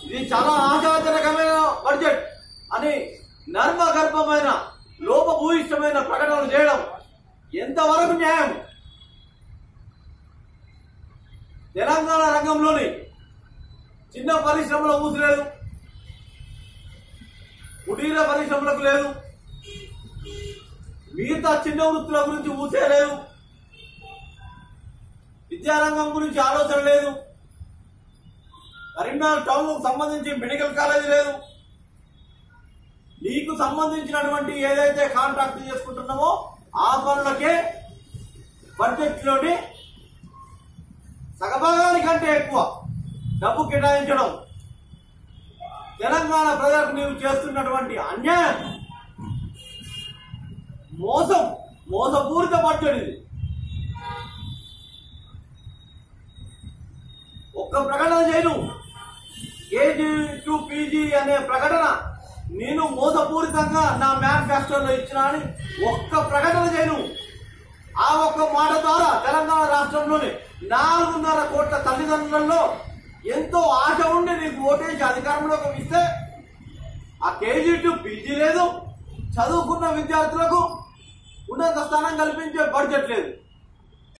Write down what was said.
ఇది చాలా ఆశాజనకమైన బడ్జెట్ అని నర్మగర్భమైన లోపభూయిష్టమైన ప్రకటనలు చేయడం ఎంతవరకు న్యాయం తెలంగాణ రంగంలోని చిన్న పరిశ్రమల ఊసి లేదు కుటీర పరిశ్రమలకు లేదు మిగతా చిన్న వృత్తుల గురించి ఊసే లేదు విద్యారంగం గురించి ఆలోచన లేదు కరీంనగర్ టౌన్ కు సంబంధించి మెడికల్ కాలేజ్ లేదు నీకు సంబంధించినటువంటి ఏదైతే కాంట్రాక్ట్ చేసుకుంటున్నామో ఆ పనులకే బడ్జెట్ లోని సగభాగానికంటే ఎక్కువ డబ్బు కేటాయించడం తెలంగాణ ప్రజలకు నీవు చేస్తున్నటువంటి అన్యాయం మోసం మోసపూరిత బడ్జెట్ ఇది ఒక్క ప్రకటన చేయను కేజీ టు పీజీ అనే ప్రకటన నేను మోసపూరితంగా నా మేనిఫెస్టోలో ఇచ్చిన అని ఒక్క ప్రకటన చేయను ఆ ఒక్క మాట ద్వారా తెలంగాణ రాష్ట్రంలోని నాలుగున్నర కోట్ల తల్లిదండ్రులలో ఎంతో ఆశ ఉండి నీకు ఓటేసి అధికారంలోకి ఇస్తే ఆ కేజీ టు పీజీ లేదు చదువుకున్న విద్యార్థులకు ఉన్నత స్థానం కల్పించే బడ్జెట్ లేదు